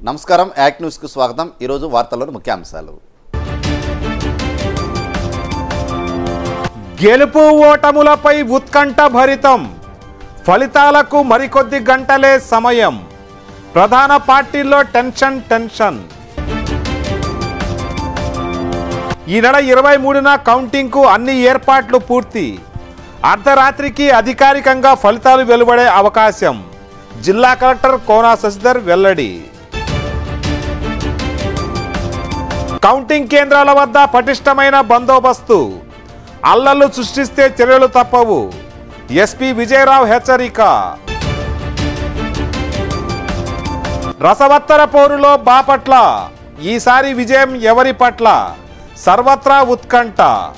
నమస్కారం యాక్ట్ న్యూస్కు స్వాగతం ఈరోజు వార్తల్లోని ముఖ్యాంశాలు గెలుపు ఓటములపై ఉత్కంఠ భరితం ఫలితాలకు మరికొద్ది గంటలే సమయం ప్రధాన పార్టీల్లో టెన్షన్ టెన్షన్ ఈ నెల ఇరవై మూడున కౌంటింగ్కు అన్ని ఏర్పాట్లు పూర్తి అర్ధరాత్రికి అధికారికంగా ఫలితాలు వెలువడే అవకాశం జిల్లా కలెక్టర్ కోనా శశిధర్ వెల్లడి కౌంటింగ్ కేంద్రాల వద్ద పటిష్టమైన బందోబస్తు అల్లర్లు సృష్టిస్తే చర్యలు తప్పవు ఎస్పీ విజయరావు హెచ్చరిక రసవత్తర పోరులో బాపట్ల ఈసారి విజయం ఎవరి పట్ల సర్వత్రా ఉత్కంఠ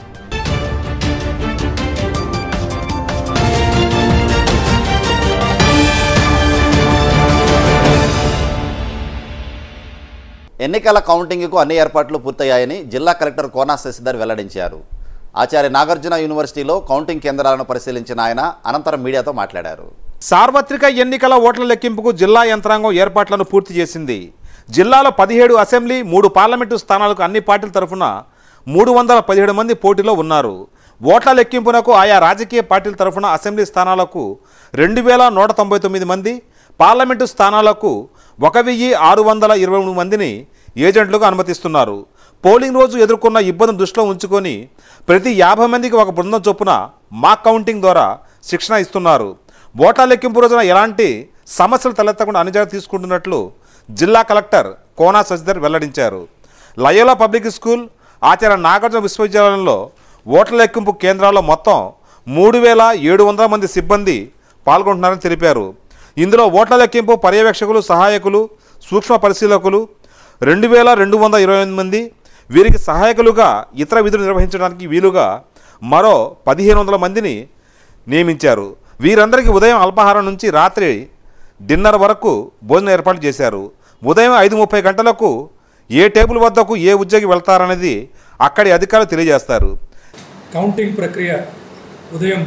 ఎన్నికల కౌంటింగ్కు అన్ని ఏర్పాట్లు పూర్తయ్యాయని జిల్లా కలెక్టర్ కోనా శశిధర్ వెల్లడించారు ఆచార్య నాగార్జున యూనివర్సిటీలో కౌంటింగ్ కేంద్రాలను పరిశీలించిన ఆయన అనంతరం మీడియాతో మాట్లాడారు సార్వత్రిక ఎన్నికల ఓట్ల లెక్కింపుకు జిల్లా యంత్రాంగం ఏర్పాట్లను పూర్తి చేసింది జిల్లాలో పదిహేడు అసెంబ్లీ మూడు పార్లమెంటు స్థానాలకు అన్ని పార్టీల తరఫున మూడు వందల పదిహేడు మంది పోటీలో ఉన్నారు ఓట్ల లెక్కింపునకు ఆయా రాజకీయ పార్టీల తరఫున అసెంబ్లీ స్థానాలకు రెండు వేల నూట తొంభై తొమ్మిది మంది పార్లమెంటు స్థానాలకు ఒక వెయ్యి ఆరు వందల ఇరవై మూడు మందిని ఏజెంట్లుగా అనుమతిస్తున్నారు పోలింగ్ రోజు ఎదుర్కొన్న ఇబ్బంది దృష్టిలో ఉంచుకొని ప్రతి యాభై మందికి ఒక బృందం చొప్పున మాక్ కౌంటింగ్ ద్వారా శిక్షణ ఇస్తున్నారు ఓట్ల లెక్కింపు రోజున ఎలాంటి సమస్యలు తలెత్తకుండా అన్ని జాగ్రత్తలు తీసుకుంటున్నట్లు జిల్లా కలెక్టర్ కోనా శశిధర్ వెల్లడించారు Loyola public school Acharya Nagarjuna విశ్వవిద్యాలయంలో ఓట్ల లెక్కింపు కేంద్రాల్లో మొత్తం మూడు వేల ఏడు వందల మంది సిబ్బంది పాల్గొంటున్నారని తెలిపారు ఇందులో ఓట్ల లెక్కింపు పర్యవేక్షకులు సహాయకులు సూక్ష్మ పరిశీలకులు రెండు వేల రెండు వందల ఇరవై ఎనిమిది మంది వీరికి సహాయకులుగా ఇతర విధులు నిర్వహించడానికి వీలుగా మరో పదిహేను వందల మందిని నియమించారు వీరందరికీ ఉదయం అల్పాహారం నుంచి రాత్రి డిన్నర్ వరకు భోజనం ఏర్పాటు చేశారు ఉదయం ఐదు ముప్పై గంటలకు ఏ టేబుల్ వద్దకు ఏ ఉద్యోగి వెళ్తారనేది అక్కడి అధికారులు తెలియజేస్తారు కౌంటింగ్ ప్రక్రియ ఉదయం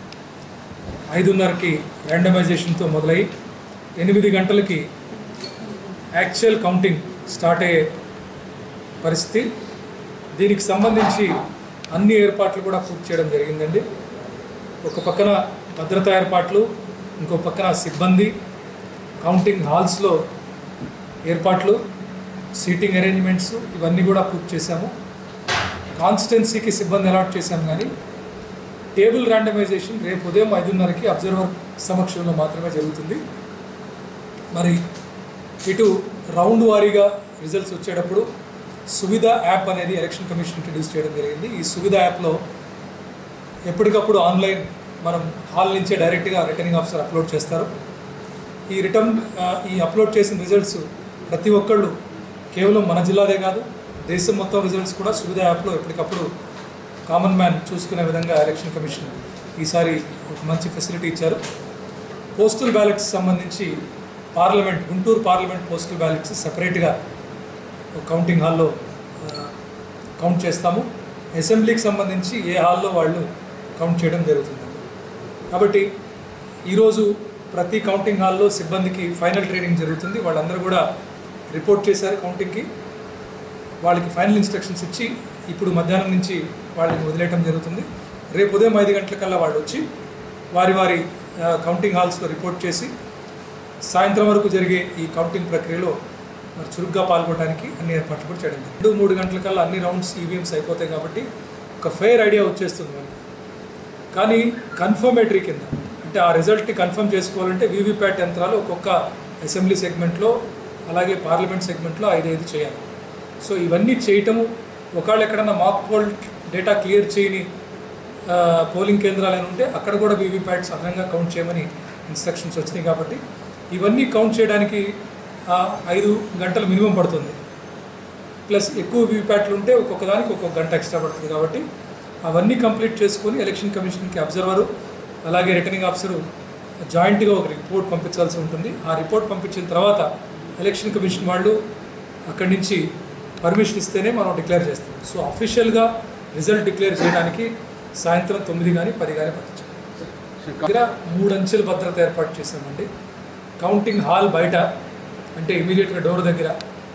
ఐదున్నరకి ర్యాండమైజేషన్తో మొదలై ఎనిమిది గంటలకి యాక్చువల్ కౌంటింగ్ స్టార్ట్ అయ్యే పరిస్థితి దీనికి సంబంధించి అన్ని ఏర్పాట్లు కూడా పూర్తి చేయడం జరిగిందండి ఒక పక్కన భద్రతా ఏర్పాట్లు ఇంకో పక్కన సిబ్బంది కౌంటింగ్ హాల్స్లో ఏర్పాట్లు సీటింగ్ అరేంజ్మెంట్స్ ఇవన్నీ కూడా పూర్తి చేశాము కాన్స్టిట్యున్సీకి సిబ్బంది అలాట్ చేశాం కానీ టేబుల్ ర్యాండమైజేషన్ రేపు ఉదయం ఐదున్నరకి అబ్జర్వర్ సమక్షంలో మాత్రమే జరుగుతుంది మరి ఇటు రౌండ్ వారీగా రిజల్ట్స్ వచ్చేటప్పుడు సువిధ యాప్ అనేది ఎలక్షన్ కమిషన్ ఇంట్రడ్యూస్ చేయడం జరిగింది ఈ సువిధ యాప్లో ఎప్పటికప్పుడు ఆన్లైన్ మనం హాల్ నుంచే డైరెక్ట్గా రిటర్నింగ్ ఆఫీసర్ అప్లోడ్ చేస్తారు ఈ రిటర్న్ ఆ, ఈ అప్లోడ్ చేసిన రిజల్ట్స్ ప్రతి ఒక్కళ్ళు కేవలం మన జిల్లాదే కాదు దేశం మొత్తం రిజల్ట్స్ కూడా సువిధ యాప్లో ఎప్పటికప్పుడు కామన్ మ్యాన్ చూసుకునే విధంగా ఎలక్షన్ కమిషన్ ఈసారి ఒక మంచి ఫెసిలిటీ ఇచ్చారు పోస్టల్ బ్యాలెట్స్ సంబంధించి parliament Guntur parliament postal ballots సపరేట్గా ఒక కౌంటింగ్ హాల్లో ఆ, కౌంట్ చేస్తాము అసెంబ్లీకి సంబంధించి ఏ హాల్లో వాళ్ళు కౌంట్ చేయడం జరుగుతుంది కాబట్టి ఈరోజు ప్రతి కౌంటింగ్ హాల్లో సిబ్బందికి ఫైనల్ ట్రైనింగ్ జరుగుతుంది వాళ్ళందరూ కూడా రిపోర్ట్ చేశారు కౌంటింగ్కి వాళ్ళకి ఫైనల్ ఇన్స్ట్రక్షన్స్ ఇచ్చి ఇప్పుడు మధ్యాహ్నం నుంచి వాళ్ళని వదిలేయటం జరుగుతుంది రేపు ఉదయం ఐదు గంటలకల్లా వాళ్ళు వచ్చి వారి వారి ఆ, కౌంటింగ్ హాల్స్లో రిపోర్ట్ చేసి సాయంత్రం వరకు జరిగే ఈ కౌంటింగ్ ప్రక్రియలో మరి చురుగ్గా పాల్గొనడానికి అన్ని ఏర్పాట్లు కూడా చేయడం జరిగింది. రెండు మూడు గంటలకల్లా అన్ని రౌండ్స్ ఈవీఎంస్ అయిపోతాయి కాబట్టి ఒక ఫెయిర్ ఐడియా వచ్చేస్తుంది మనకి కానీ కన్ఫర్మేటరీ కింద అంటే ఆ రిజల్ట్ని కన్ఫర్మ్ చేసుకోవాలంటే వీవీప్యాట్ యంత్రాలు ఒక్కొక్క అసెంబ్లీ సెగ్మెంట్లో అలాగే పార్లమెంట్ సెగ్మెంట్లో ఐదైదు చేయాలి సో ఇవన్నీ చేయటము ఒకవేళ ఎక్కడన్నా మాక్ పోల్ డేటా క్లియర్ చేయని ఆ, పోలింగ్ కేంద్రాలు అని ఉంటే అక్కడ కూడా వీవీప్యాట్స్ అదనంగా కౌంట్ చేయమని ఇన్స్ట్రక్షన్స్ వచ్చినాయి కాబట్టి ఇవన్నీ కౌంట్ చేయడానికి ఆ, ఐదు గంటలు మినిమం పడుతుంది ప్లస్ ఎక్కువ వీవీప్యాట్లు ఉంటే ఒక్కొక్క దానికి ఒక్కొక్క గంట ఎక్స్ట్రా పడుతుంది కాబట్టి అవన్నీ కంప్లీట్ చేసుకొని ఎలక్షన్ కమిషన్కి అబ్జర్వరు అలాగే రిటర్నింగ్ ఆఫీసరు జాయింట్గా ఒక రిపోర్ట్ పంపించాల్సి ఉంటుంది ఆ రిపోర్ట్ పంపించిన తర్వాత ఎలక్షన్ కమిషన్ వాళ్ళు అక్కడి నుంచి పర్మిషన్ ఇస్తేనే మనం డిక్లేర్ చేస్తాం సో అఫీషియల్గా రిజల్ట్ డిక్లేర్ చేయడానికి సాయంత్రం తొమ్మిది కానీ పది కానీ పట్టించాం దగ్గర మూడు అంచెల భద్రత ఏర్పాటు చేశామండి కౌంటింగ్ హాల్ బయట అంటే ఇమీడియట్గా డోర్ దగ్గర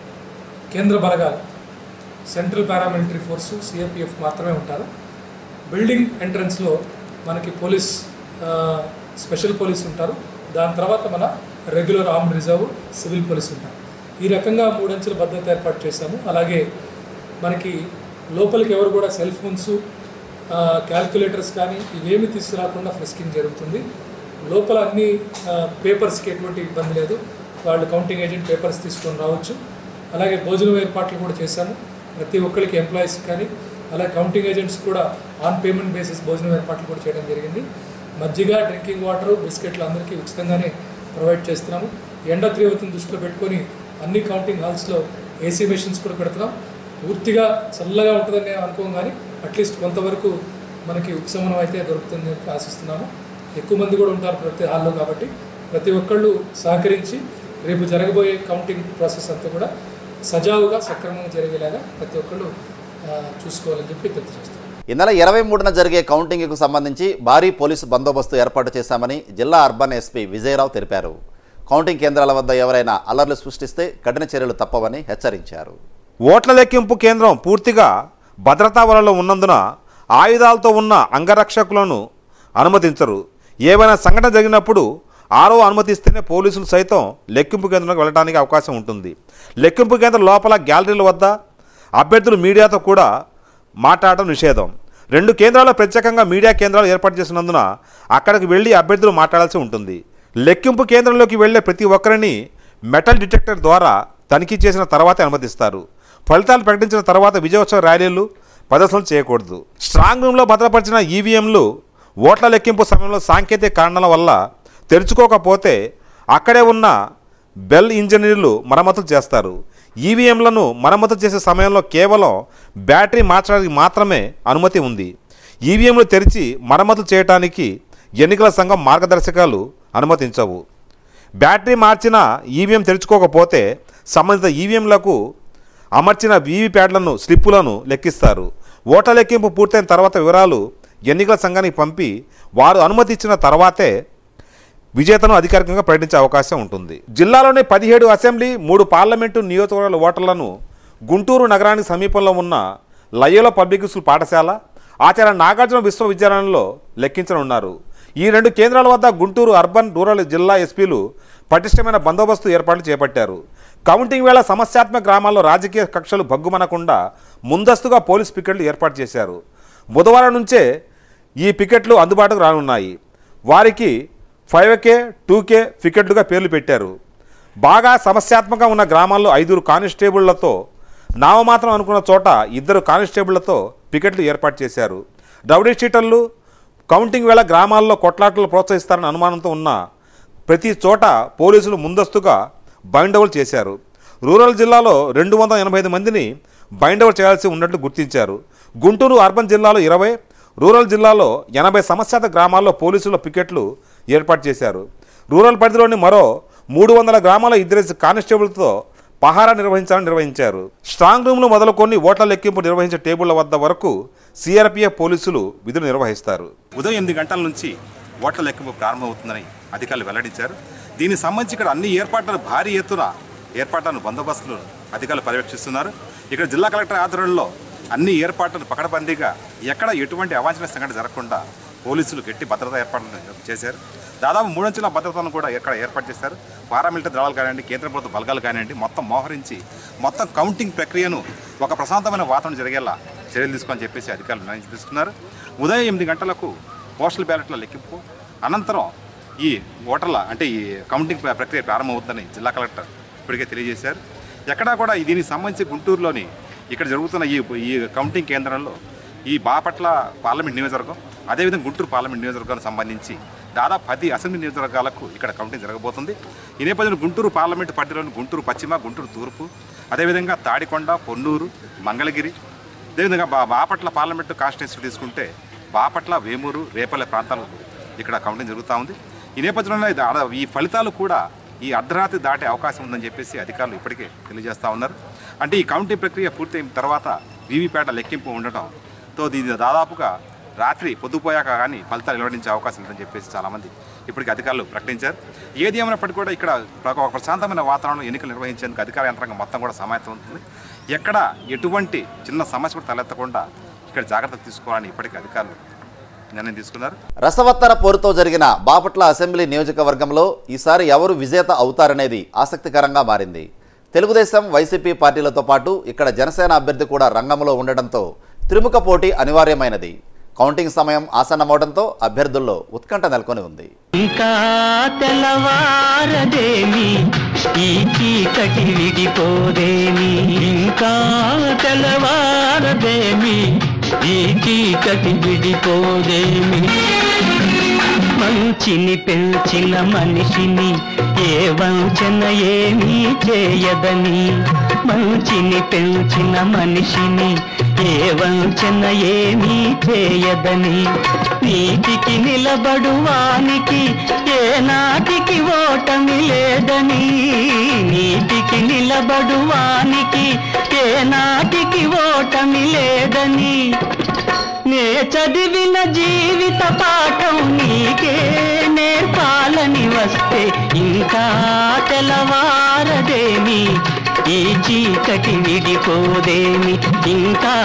కేంద్ర బలగాలు సెంట్రల్ పారామిలిటరీ ఫోర్సు సిఆర్పిఎఫ్ మాత్రమే ఉంటారు బిల్డింగ్ ఎంట్రన్స్లో మనకి పోలీస్ ఆ, స్పెషల్ పోలీస్ ఉంటారు దాని తర్వాత మన regular armed reserve civil police ఉంటారు ఈ రకంగా మూడంచెల భద్రత ఏర్పాటు చేశాము అలాగే మనకి లోపలికి ఎవరు కూడా సెల్ ఫోన్స్ క్యాల్కులేటర్స్ కానీ ఇవేమి తీసుకురాకుండా ఫ్రెస్కింగ్ జరుగుతుంది లోపల అన్ని పేపర్స్కి ఎటువంటి ఇబ్బంది లేదు వాళ్ళు కౌంటింగ్ ఏజెంట్ పేపర్స్ తీసుకొని రావచ్చు అలాగే భోజనం ఏర్పాట్లు కూడా చేశాము ప్రతి ఒక్కరికి ఎంప్లాయీస్ కానీ అలాగే కౌంటింగ్ ఏజెంట్స్ కూడా ఆన్ పేమెంట్ బేసిస్ భోజనం ఏర్పాట్లు కూడా చేయడం జరిగింది మజ్జిగ డ్రింకింగ్ వాటర్ బిస్కెట్లు అందరికీ ఉచితంగానే ప్రొవైడ్ చేస్తున్నాము ఎండ తీవ్రతను దృష్టిలో పెట్టుకొని అన్ని కౌంటింగ్ హాల్స్లో ఏసీ మెషిన్స్ కూడా పెడుతున్నాం పూర్తిగా చల్లగా ఉంటుందని నేను అనుకోం కానీ అట్లీస్ట్ కొంతవరకు మనకి ఉపశమనం అయితే దొరుకుతుంది అని ఆశిస్తున్నాము ఎక్కువ మంది కూడా ఉంటారు ప్రతి హాల్లో కాబట్టి ప్రతి ఒక్కళ్ళు సహకరించి రేపు జరగబోయే కౌంటింగ్ ప్రాసెస్ అంతా కూడా సజావుగా సక్రమంగా జరిగేలాగా ప్రతి ఒక్కళ్ళు ఆ, చూసుకోవాలని చెప్పి విజ్ఞప్తి చేస్తాం ఈ నెల ఇరవై మూడున జరిగే కౌంటింగ్కు సంబంధించి భారీ పోలీసు బందోబస్తు ఏర్పాటు చేశామని జిల్లా అర్బన్ ఎస్పీ విజయరావు తెలిపారు కౌంటింగ్ కేంద్రాల వద్ద ఎవరైనా అల్లర్లు సృష్టిస్తే కఠిన చర్యలు తప్పవని హెచ్చరించారు ఓట్ల లెక్కింపు కేంద్రం పూర్తిగా భద్రతా వలలో ఉన్నందున ఆయుధాలతో ఉన్న అంగరక్షకులను అనుమతించరు ఏవైనా సంఘటన జరిగినప్పుడు ఆరో అనుమతిస్తేనే పోలీసులు సైతం లెక్కింపు కేంద్రంలోకి వెళ్ళడానికి అవకాశం ఉంటుంది లెక్కింపు కేంద్రం లోపల గ్యాలరీల వద్ద అభ్యర్థులు మీడియాతో కూడా మాట్లాడటం నిషేధం రెండు కేంద్రాల్లో ప్రత్యేకంగా మీడియా కేంద్రాలు ఏర్పాటు చేసినందున అక్కడికి వెళ్ళి అభ్యర్థులు మాట్లాడాల్సి ఉంటుంది లెక్కింపు కేంద్రంలోకి వెళ్ళే ప్రతి ఒక్కరిని మెటల్ డిటెక్టర్ ద్వారా తనిఖీ చేసిన తర్వాతే అనుమతిస్తారు ఫలితాలు ప్రకటించిన తర్వాత విజయోత్సవ ర్యాలీలు ప్రదర్శనలు చేయకూడదు స్ట్రాంగ్ రూమ్లో భద్రపరిచిన ఈవీఎంలు ఓట్ల లెక్కింపు సమయంలో సాంకేతిక కారణాల వల్ల తెరుచుకోకపోతే అక్కడే ఉన్న బెల్ ఇంజనీర్లు మరమ్మతులు చేస్తారు ఈవీఎంలను మరమ్మతు చేసే సమయంలో కేవలం బ్యాటరీ మార్చడానికి మాత్రమే అనుమతి ఉంది ఈవీఎంలు తెరిచి మరమ్మతు చేయడానికి ఎన్నికల సంఘం మార్గదర్శకాలు అనుమతించవు బ్యాటరీ మార్చిన ఈవీఎం తెరుచుకోకపోతే సంబంధిత ఈవీఎంలకు అమర్చిన వీవీప్యాడ్లను స్లిప్పులను లెక్కిస్తారు ఓట్ల లెక్కింపు పూర్తయిన తర్వాత వివరాలు ఎన్నికల సంఘానికి పంపి వారు అనుమతి ఇచ్చిన తర్వాతే విజేతను అధికారికంగా ప్రకటించే అవకాశం ఉంటుంది జిల్లాలోని పదిహేడు అసెంబ్లీ మూడు పార్లమెంటు నియోజకవర్గాల ఓటర్లను గుంటూరు నగరానికి సమీపంలో ఉన్న లయ్యలో పబ్లిక్ స్కూల్ పాఠశాల ఆచార్య నాగార్జున విశ్వవిద్యాలయంలో లెక్కించనున్నారు ఈ రెండు కేంద్రాల వద్ద గుంటూరు అర్బన్ రూరల్ జిల్లా ఎస్పీలు పటిష్టమైన బందోబస్తు ఏర్పాట్లు చేపట్టారు కౌంటింగ్ వేళ సమస్యాత్మక గ్రామాల్లో రాజకీయ కక్షలు భగ్గుమనకుండా ముందస్తుగా పోలీస్ పికెట్లు ఏర్పాటు చేశారు బుధవారం నుంచే ఈ పికెట్లు అందుబాటుకు రానున్నాయి వారికి ఫైవ్ కే టూ కే పికెట్లుగా పేర్లు పెట్టారు బాగా సమస్యాత్మకంగా ఉన్న గ్రామాల్లో ఐదుగురు కానిస్టేబుళ్లతో నామమాత్రం అనుకున్న చోట ఇద్దరు కానిస్టేబుళ్లతో పికెట్లు ఏర్పాటు చేశారు రౌడీ షీటర్లు కౌంటింగ్ వేళ గ్రామాల్లో కొట్లాటలు ప్రోత్సహిస్తారని అనుమానంతో ఉన్న ప్రతి చోట పోలీసులు ముందస్తుగా బైండవులు చేశారు రూరల్ జిల్లాలో రెండు వందల ఎనభై ఐదు మందిని బైండవులు చేయాల్సి ఉన్నట్లు గుర్తించారు గుంటూరు అర్బన్ జిల్లాలో ఇరవై రూరల్ జిల్లాలో ఎనభై సమస్యాత గ్రామాల్లో పోలీసుల పికెట్లు ఏర్పాటు చేశారు రూరల్ పరిధిలోని మరో మూడు వందల గ్రామాల ఇద్దరు కానిస్టేబుల్తో పహారా నిర్వహించాలని నిర్వహించారు స్ట్రాంగ్ రూమ్లు మొదలుకొని ఓట్ల లెక్కింపు నిర్వహించే టేబుళ్ల వద్ద వరకు సిఆర్పిఎఫ్ పోలీసులు విధులు నిర్వహిస్తారు ఉదయం ఎనిమిది గంటల నుంచి ఓట్ల లెక్కింపు ప్రారంభమవుతుందని అధికారులు వెల్లడించారు దీనికి సంబంధించి ఇక్కడ అన్ని ఏర్పాట్లను భారీ ఎత్తున ఏర్పాట్లను బందోబస్తులు అధికారులు పర్యవేక్షిస్తున్నారు ఇక్కడ జిల్లా కలెక్టర్ ఆధ్వర్యంలో అన్ని ఏర్పాట్లను పకడబందీగా ఎక్కడ ఎటువంటి అవాంఛనీయ సంఘటన జరగకుండా పోలీసులు గట్టి భద్రతా ఏర్పాట్లను చేశారు దాదాపు మూడంచెల భద్రతను కూడా ఇక్కడ ఏర్పాటు చేశారు పారామిలిటరీ దళాలు కానివ్వండి కేంద్ర ప్రభుత్వ బలగాలు కానివ్వండి మొత్తం మోహరించి మొత్తం కౌంటింగ్ ప్రక్రియను ఒక ప్రశాంతమైన వాతావరణం జరిగేలా చర్యలు తీసుకోని చెప్పేసి అధికారులు నిర్ణయం తీసుకున్నారు ఉదయం ఎనిమిది గంటలకు పోస్టల్ బ్యాలెట్ల లెక్కింపు అనంతరం ఈ ఓటర్ల అంటే ఈ కౌంటింగ్ ప్ర- ప్రక్రియ ప్రారంభమవుతుందని జిల్లా కలెక్టర్ ఇప్పటికే తెలియజేశారు ఎక్కడా కూడా ఈ దీనికి సంబంధించి గుంటూరులోని ఇక్కడ జరుగుతున్న ఈ ఈ కౌంటింగ్ కేంద్రంలో ఈ బాపట్ల పార్లమెంట్ నియోజకవర్గం అదేవిధంగా గుంటూరు పార్లమెంట్ నియోజకవర్గానికి సంబంధించి దాదాపు పది అసెంబ్లీ నియోజకవర్గాలకు ఇక్కడ కౌంటింగ్ జరగబోతుంది ఈ నేపథ్యంలో గుంటూరు పార్లమెంట్ పరిధిలోని గుంటూరు పశ్చిమ గుంటూరు తూర్పు అదేవిధంగా తాడికొండ పొన్నూరు మంగళగిరి అదేవిధంగా బా బాపట్ల పార్లమెంటు కాన్స్టిట్యూన్సీ తీసుకుంటే బాపట్ల వేమూరు రేపల్లె ప్రాంతాలకు ఇక్కడ కౌంటింగ్ జరుగుతూ ఉంది ఈ నేపథ్యంలో ఇది ఆడ- ఈ ఫలితాలు కూడా ఈ అర్ధరాత్రి దాటే అవకాశం ఉందని చెప్పేసి అధికారులు ఇప్పటికే తెలియజేస్తూ ఉన్నారు అంటే ఈ కౌంటింగ్ ప్రక్రియ పూర్తయిన తర్వాత వీవీప్యాట లెక్కింపు ఉండటంతో దీని దాదాపుగా రాత్రి పొద్దుపోయాక కానీ ఫలితాలు వెలువడించే అవకాశం లేదని చెప్పేసి చాలామంది ఇప్పటికి అధికారులు ప్రకటించారు ఏది ఏమైనప్పటికీ కూడా ఇక్కడ ఒక ప్రశాంతమైన వాతావరణంలో ఎన్నికలు నిర్వహించేందుకు అధికార యంత్రాంగం మొత్తం కూడా సమాయత్తం ఉంటుంది ఎక్కడ ఎటువంటి చిన్న సమస్య కూడా తలెత్తకుండా ఇక్కడ జాగ్రత్తలు తీసుకోవాలని ఇప్పటికీ అధికారులు నిర్ణయం తీసుకున్నారు రసవత్తర పోరుతో జరిగిన బాపట్ల అసెంబ్లీ నియోజకవర్గంలో ఈసారి ఎవరు విజేత అవుతారనేది ఆసక్తికరంగా మారింది తెలుగుదేశం వైసీపీ పార్టీలతో పాటు ఇక్కడ జనసేన అభ్యర్థి కూడా రంగంలో ఉండడంతో త్రిముఖ పోటీ అనివార్యమైనది కౌంటింగ్ సమయం ఆసన్నమవడంతో అభ్యర్థుల్లో ఉత్కంఠ నెలకొని ఉంది ఇంకా తెల్లవారదేమి ఈ చీకటి విడిపోదేమి ఇంకా తెల్లవారదేమి ఈ చీకటి విడిపోదేమి మంచిని పెంచిన మనిషిని ఏ వంచన ఏమీ చేయదని మంచిని పెంచిన మనిషిని ఏ వంచన ఏమీ చేయదని నీతికి నిలబడువానికి ఏ నాటికి ఓటమి లేదని నీతికి నిలబడువానికి ఏ నాటికి ఓటమి లేదని నే చదివిన జీవిత పాఠం నీకే నేర్పాలని వస్తే ఇంకా తెల్లవారదేమి ఈ చీకటి విడిపోదేమి ఇంకా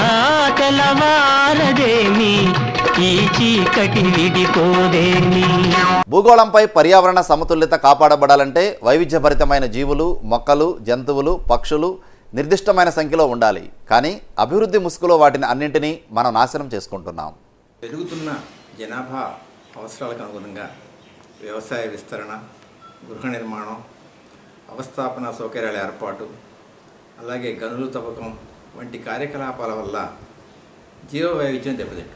తెల్లవారదేమి ఈ చీకటి విడిపోదేమి భూగోళంపై పర్యావరణ సమతుల్యత కాపాడబడాలంటే వైవిధ్యభరితమైన జీవులు మొక్కలు జంతువులు పక్షులు నిర్దిష్టమైన సంఖ్యలో ఉండాలి కానీ అభివృద్ధి ముసుగులో వాటిని అన్నింటినీ మనం నాశనం చేసుకుంటున్నాం పెరుగుతున్న జనాభా అవసరాలకు అనుగుణంగా వ్యవసాయ విస్తరణ గృహ నిర్మాణం అవస్థాపన సౌకర్యాల ఏర్పాటు అలాగే గనులు తవ్వకం వంటి కార్యకలాపాల వల్ల జీవ వైవిధ్యం దెబ్బతింటుంది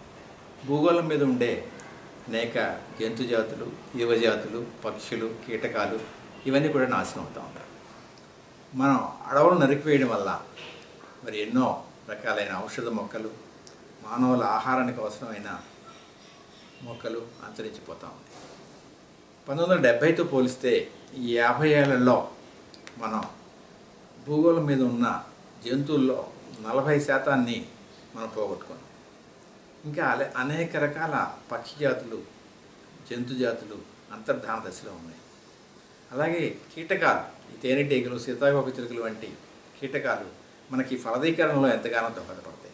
భూగోళం మీద ఉండే అనేక జంతు జాతులు జీవజాతులు పక్షులు కీటకాలు ఇవన్నీ కూడా నాశనం అవుతూ ఉంటాయి మనం అడవులు నరికివేయడం వల్ల మరి ఎన్నో రకాలైన ఔషధ మొక్కలు మానవుల ఆహారానికి అవసరమైన మొక్కలు అంతరించిపోతూ ఉంది పంతొమ్మిది వందల డెబ్భైతో పోలిస్తే ఈ యాభై ఏళ్లలో మనం భూగోళం మీద ఉన్న జంతువుల్లో నలభై శాతాన్ని మనం పోగొట్టుకున్నాం ఇంకా అలే అనేక రకాల పక్షి జాతులు జంతు జాతులు అంతర్ధాన దశలో ఉన్నాయి అలాగే కీటకాలు ఈ తేనెటీగలు సీతాకోక చిలుకలు వంటి కీటకాలు మనకి ఫలదీకరణలో ఎంతగానో దోహదపడతాయి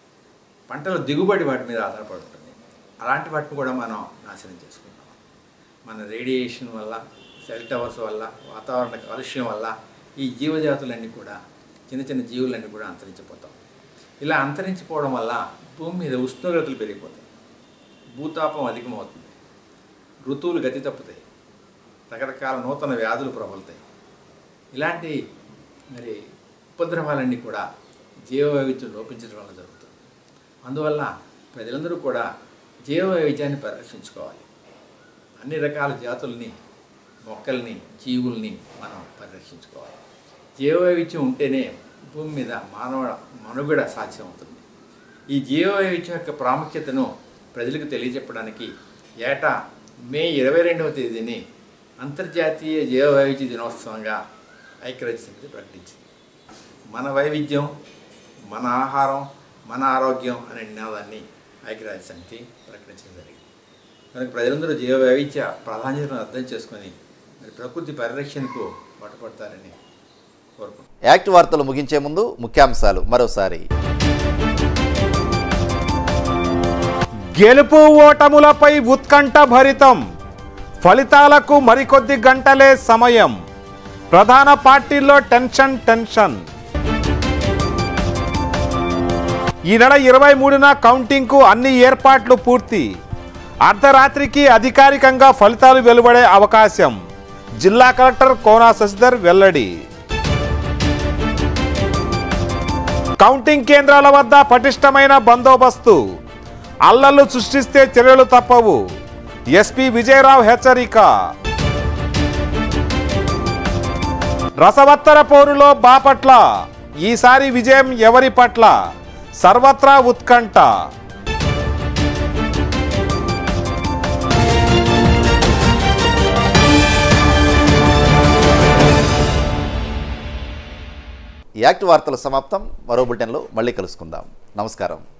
పంటల దిగుబడి వాటి మీద ఆధారపడి ఉంటుంది అలాంటి వాటిని కూడా మనం నాశనం చేసుకుంటాం మన రేడియేషన్ వల్ల సెల్ టవర్స్ వల్ల వాతావరణ కాలుష్యం వల్ల ఈ జీవజాతులన్నీ కూడా చిన్న చిన్న జీవులన్నీ కూడా అంతరించిపోతాం ఇలా అంతరించిపోవడం వల్ల భూమి మీద ఉష్ణోగ్రతలు పెరిగిపోతాయి భూతాపం అధికమవుతుంది ఋతువులు గతి తప్పుతాయి రకరకాల నూతన వ్యాధులు ప్రబలుతాయి ఇలాంటి మరి ఉపద్రవాలన్నీ కూడా జీవ వైవిధ్యం లోపించడం వల్ల జరుగుతుంది అందువల్ల ప్రజలందరూ కూడా జీవ వైవిధ్యాన్ని పరిరక్షించుకోవాలి అన్ని రకాల జాతుల్ని మొక్కల్ని జీవుల్ని మనం పరిరక్షించుకోవాలి జీవ వైవిధ్యం ఉంటేనే భూమి మీద మానవ మనుగడ సాధ్యమవుతుంది ఈ జీవ వైవిధ్యం యొక్క ప్రాముఖ్యతను ప్రజలకు తెలియజెప్పడానికి ఏటా మే ఇరవై రెండవ తేదీని అంతర్జాతీయ జీవ వైవిధ్య దినోత్సవంగా ఐక్యరాజ్య సమితి ప్రకటించింది మన వైవిధ్యం మన ఆహారం మన ఆరోగ్యం అనే నినాదాన్ని ఐక్యరాజ్య సమితి ప్రకటించడం జరిగింది కనుక ప్రజలందరూ జీవ వైవిధ్య ప్రాధాన్యతను అర్థం చేసుకొని మరి ప్రకృతి పరిరక్షణకు పట్టుపడతారని కోరుకుంటున్నాను యాక్ట్ వార్తలు ముగించే ముందు ముఖ్యాంశాలు మరోసారి గెలుపు ఓటములపై ఉత్కంఠ భరితం ఫలితాలకు మరికొద్ది గంటలే సమయం ప్రధాన పార్టీల్లో టెన్షన్ టెన్షన్ ఈ నెల ఇరవై మూడున కౌంటింగ్కు అన్ని ఏర్పాట్లు పూర్తి అర్ధరాత్రికి అధికారికంగా ఫలితాలు వెలువడే అవకాశం జిల్లా కలెక్టర్ కోనా శశిధర్ వెల్లడి కౌంటింగ్ కేంద్రాల వద్ద పటిష్టమైన బందోబస్తు అల్లర్లు సృష్టిస్తే చర్యలు తప్పవు ఎస్పీ విజయరావు హెచ్చరిక రసవత్తర పోరులో బాపట్ల ఈసారి విజయం ఎవరి పట్ల సర్వత్రా ఉత్కంఠ యాక్ట్ వార్తల సమాప్తం మరో బులెటిన్లో మళ్ళీ కలుసుకుందాం నమస్కారం